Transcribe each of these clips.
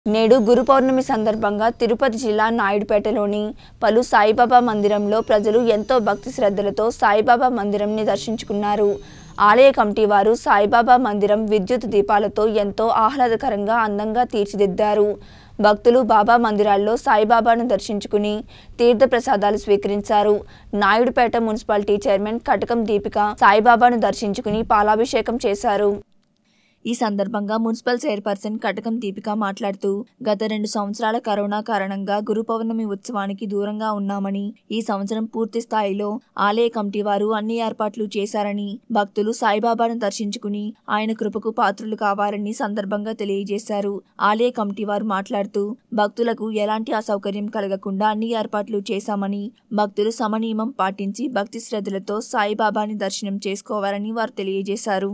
నేడు గురు పౌర్ణమి సందర్భంగా తిరుపతి జిల్లా నాయుడుపేటలోని పలు సాయిబాబా మందిరంలో ప్రజలు ఎంతో భక్తి శ్రద్ధలతో సాయిబాబా మందిరంని దర్శించుకున్నారు ఆలయ కమిటీ వారు సాయిబాబా మందిరం విద్యుత్ దీపాలతో ఎంతో ఆహ్లాదకరంగా అందంగా తీర్చిదిద్దారు భక్తులు బాబా మందిరాల్లో సాయిబాబాను దర్శించుకుని తీర్థ ప్రసాదాలు స్వీకరించారు నాయుడుపేట మున్సిపాలిటీ చైర్మన్ కటకం దీపిక సాయిబాబాను దర్శించుకుని పాలాభిషేకం చేశారు ఈ సందర్భంగా మున్సిపల్ చైర్పర్సన్ కటకం దీపిక మాట్లాడుతూ గత రెండు సంవత్సరాల కరోనా కారణంగా గురు పౌర్ణమి ఉత్సవానికి దూరంగా ఉన్నామని ఈ సంవత్సరం పూర్తి స్థాయిలో ఆలయ కమిటీ వారు అన్ని ఏర్పాట్లు చేశారని భక్తులు సాయిబాబాను దర్శించుకుని ఆయన కృపకు పాత్రులు కావాలని సందర్భంగా తెలియజేశారు ఆలయ కమిటీ వారు మాట్లాడుతూ భక్తులకు ఎలాంటి అసౌకర్యం కలగకుండా అన్ని ఏర్పాట్లు చేశామని భక్తులు సమనియమం పాటించి భక్తి శ్రద్ధలతో సాయిబాబాని దర్శనం చేసుకోవాలని వారు తెలియజేశారు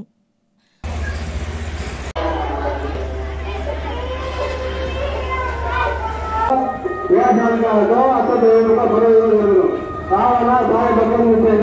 వేదాంతాలతో అసదేవుల బరువులు కావున సాయి భగవంతుని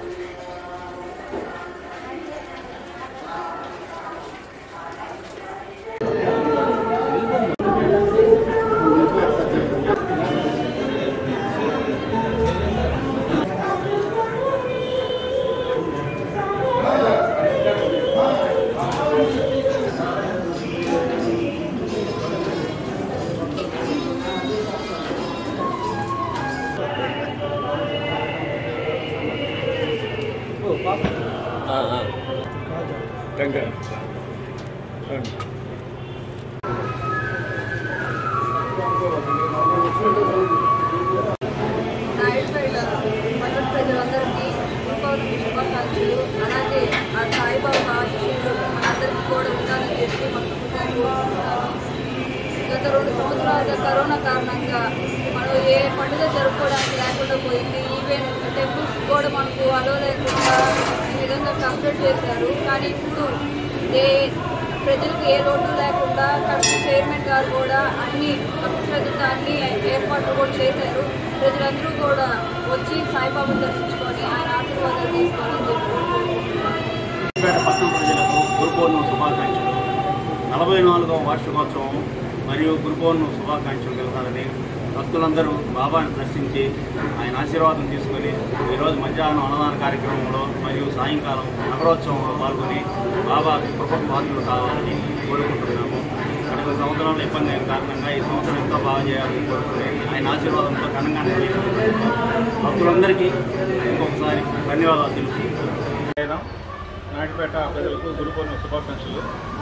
నాయుడుపేట పట్టణ ప్రజలందరికీ దీపావళి శుభాకాంక్షలు అలాగే ఆ సాయిబాబా ఆశీస్సులు మనందరికీ కూడా ఉండాలని చెప్పి మనస్ఫూర్తిగా కోరుకుంటున్నాను గత రెండు సంవత్సరాలుగా కరోనా కారణంగా మనం ఏ పండుగ జరుపుకోవడానికి లేకుండా పోయింది ఈవెన్ టెంపుల్స్ కూడా మనకు అలో లేకుండా ఈ విధంగా కంప్లీట్ చేశారు కానీ ఇప్పుడు ఏ ప్రజలకు ఏ లోటు లేకుండా కమిటీ చైర్మన్ గారు కూడా అన్ని భక్తి శ్రద్ధతో అన్ని ఏర్పాట్లు కూడా చేశారు ప్రజలందరూ కూడా వచ్చి సాయిబాబాను దర్శించుకొని ఆయన ఆశీర్వాదాలు తీసుకోవాలని చెప్పి కోరుకుంటున్నాను. పేట పట్టణ ప్రజలకు గురు పౌర్ణమి శుభాకాంక్షలు నలభై నాలుగవ వార్షికోత్సవం మరియు గురు పౌర్ణమి శుభాకాంక్షలు తెలపాలని భక్తులందరూ బాబాని దర్శించి ఆయన ఆశీర్వాదం తీసుకొని ఈరోజు మధ్యాహ్నం అన్నదాన కార్యక్రమంలో మరియు సాయంకాలం నగరోత్సవంలో పాల్గొని బాబా కృపకు పాత్రలు కావాలని కోరుకుంటున్నాము గత సంవత్సరంలో ఇబ్బంది అయిన కారణంగా ఈ సంవత్సరం ఇంకా బాగా చేయాలని కోరుకుని ఆయన ఆశీర్వాదంతో ఘనంగా నిర్వహించుకుంటున్నాము భక్తులందరికీ ఇంకొకసారి ధన్యవాదాలు తెలుపుకుంటున్నాను ఆయన నాటిపేట ప్రజలకు గురు పౌర్ణమి శుభాకాంక్షలు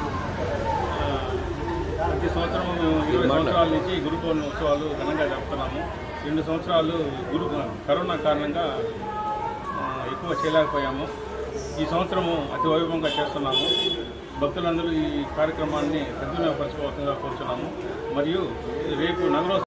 ఆ, ప్రతి సంవత్సరం మేము ఇరవై సంవత్సరాల నుంచి గురు పౌర్ణమి ఉత్సవాలు ఘనంగా జరుపుతున్నాము రెండు సంవత్సరాలు గురు కరోనా కారణంగా ఆ, ఎక్కువ చేయలేకపోయాము ఈ సంవత్సరము అతి వైభవంగా చేస్తున్నాము భక్తులందరూ ఈ కార్యక్రమాన్ని సద్వినియోగపరచుకోవాల్సిందిగా కోరుతున్నాము మరియు రేపు నగరోత్సవం